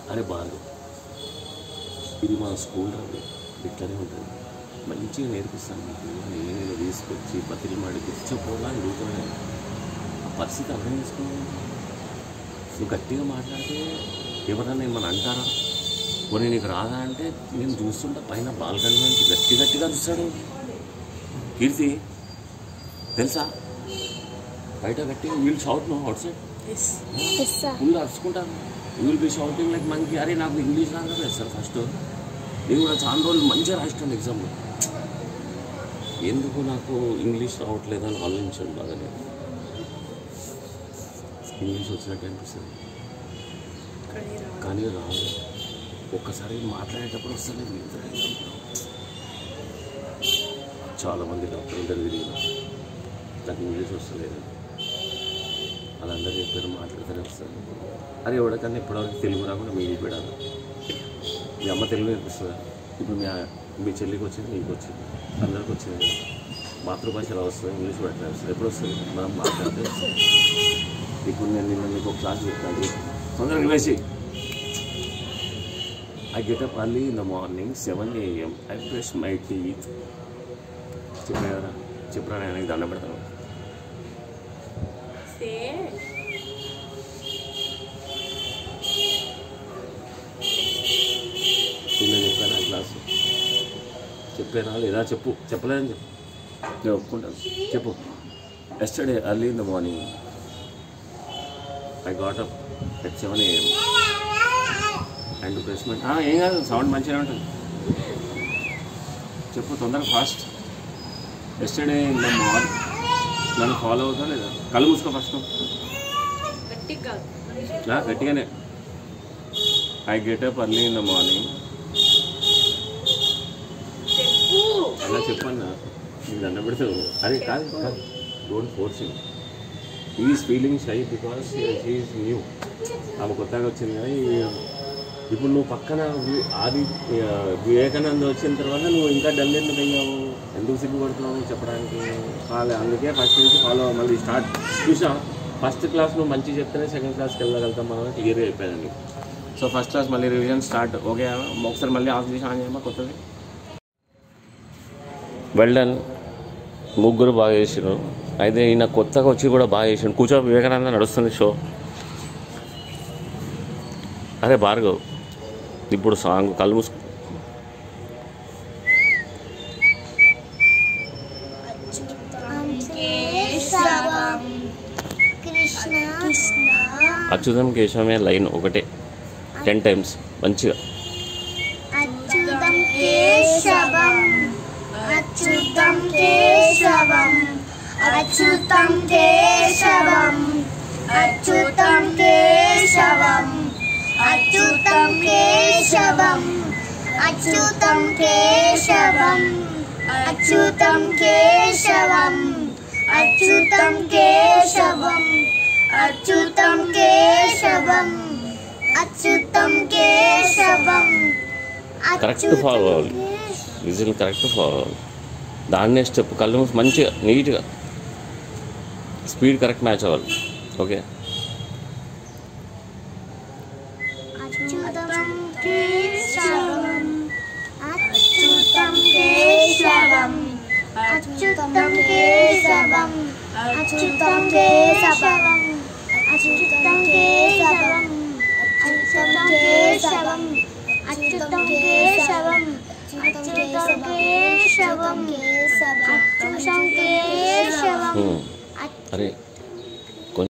అరే బాగా ఇది మా స్కూల్ రాదు ఇట్లానే ఉంటుంది మంచిగా నేర్పిస్తాను మీకు నేను తీసుకొచ్చి బతిరి మాడి కూర్చోపోవాలని అడుగుతున్నాను ఆ పరిస్థితి అర్థం చేసుకున్నాను నువ్వు గట్టిగా మాట్లాడితే ఎవరన్నా ఏమన్నా అంటారా పోనీ నీకు రాదా అంటే నేను చూస్తుంటా పైన బాల్కనీ నుంచి గట్టి గట్టిగా చూస్తాడు కీర్తి తెలుసా బయట గట్టిగా వీళ్ళు shout no out side అరుచుకుంటాను విల్ బి షౌటింగ్ లైక్ మనకి అరే నాకు ఇంగ్లీష్ రాదు కదా సార్ ఫస్ట్ నేను కూడా చాలా రోజులు మంచిగా రాసినాను ఎగ్జామ్లో ఎందుకు నాకు ఇంగ్లీష్ రావట్లేదని ఆలోచించాను బాగా నేను ఇంగ్లీష్ వచ్చినట్టు అనిపిస్తుంది కానీ రాదు ఒక్కసారి మాట్లాడేటప్పుడు వస్తుంది మిగతా ఎగ్జామ్లో చాలామంది డాక్టర్ల దగ్గర తిరిగిన నాకు ఇంగ్లీష్ వస్తలేదు వాళ్ళందరూ చెప్పారు మాట్లాడితేనే వస్తుంది అది ఎవరికన్నా ఇప్పటివరకు తెలుగు రాకుండా మీరు చెప్పాడు మీ అమ్మ తెలుగు నేర్పిస్తుందా ఇప్పుడు మీ ఆ- మీ చెల్లికి వచ్చింది నీకు వచ్చింది అందరికి వచ్చింది మాతృభాష ఎలా వస్తుంది ఇంగ్లీష్ కూడా ఎట్లా వస్తుంది ఎప్పుడు వస్తుంది మనం మాట్లాడితే వస్తుంది. ఇప్పుడు నేను నిన్న నీకు ఒక క్లాస్ చెప్తాను తొందరగా వేసి I get up early in the morning seven AM I brush my teeth చెప్పా కదా చెప్పరా నేను దండ పెడతాను నేను చెప్పాను ఆ క్లాస్ చెప్పానా లేదా చెప్పు చెప్పలేదని చెప్పు నేను ఒప్పుకుంటాను చెప్పు yesterday early in the morning I got up at seven AM and placement ఏం కాదు సౌండ్ మంచిగా ఉంటుంది చెప్పు తొందరగా fast yesterday in the morning నన్ను ఫాలో అవుతా లేదా కళ్ళు మూసుకో ఫస్ట్ నా గట్టిగానే I get up early in the morning అలా చెప్పన్నా నీకు దండ పెడతావు అరే కాదు కాదు don't force you is feeling shy because she's new ఆమె కొత్తగా వచ్చింది కదా ఈ- ఇప్పుడు నువ్వు పక్కన వి- ఆది ఆ, వివేకానంద వచ్చిన తర్వాత నువ్వు ఇంకా డల్ ఎందుకు అయ్యావు ఎందుకు సిగ్గుపడుతున్నావు చెప్పడానికి వాళ్ళ అందుకే ఫస్ట్ నుంచి ఫాలో మళ్ళీ స్టార్ట్ చూసా ఫస్ట్ క్లాస్ నువ్వు మంచి చెప్తేనే సెకండ్ క్లాస్కి వెళ్ళగలుగుతాం మనం క్లియర్గా అయిపోయిందండి సో ఫస్ట్ క్లాస్ మళ్ళీ రివిజన్ స్టార్ట్ ఓకే ఒకసారి మళ్ళీ ఆఫ్ చేసి ఆన్ చేయమా కొత్తది వెల్ డన్ ముగ్గురు బాగా చేసినారు అయితే ఈయన కొత్తగా వచ్చి కూడా బాగా చేసిండు కూర్చో వివేకానంద నడుస్తుంది షో అరే భార్గవ్ ఇప్పుడు సాంగ్ కళ్ళు మూసు కేశవం కృష్ణ కృష్ణ అచ్యుతం కేశవమే లైన్ ఒకటే టెన్ టైమ్స్ మంచిగా అచ్యుతం కేశవం అచ్యుతం కేశవం అచ్యుతం కేశవం అచ్యుతం కేశవం అచ్యుతం కేశవం అచ్యుతం కేశవం అచ్యుతం కేశవం అచ్యుతం కేశవం అచ్యుతం కేశవం అచ్యుతం కేశవం కరెక్ట్ ఫాలో అవ్వాలి విజిల్ కరెక్ట్ ఫాలో అవ్వాలి దాన్నే స్టెప్ కళ్ళు మూసి మంచిగా నీట్గా స్పీడ్ కరెక్ట్ మ్యాచ్ అవ్వాలి ఓకే అచ్యుతం కేశవం అచ్యుతం కేశవం అచ్యుతం కేశవం అచ్యుతం కేశవం అచ్యుతం కేశవం అచ్యుతం కేశవం అచ్యుతం కేశవం అచ్యుతం కేశవం అచ్యుతం కేశవం అరే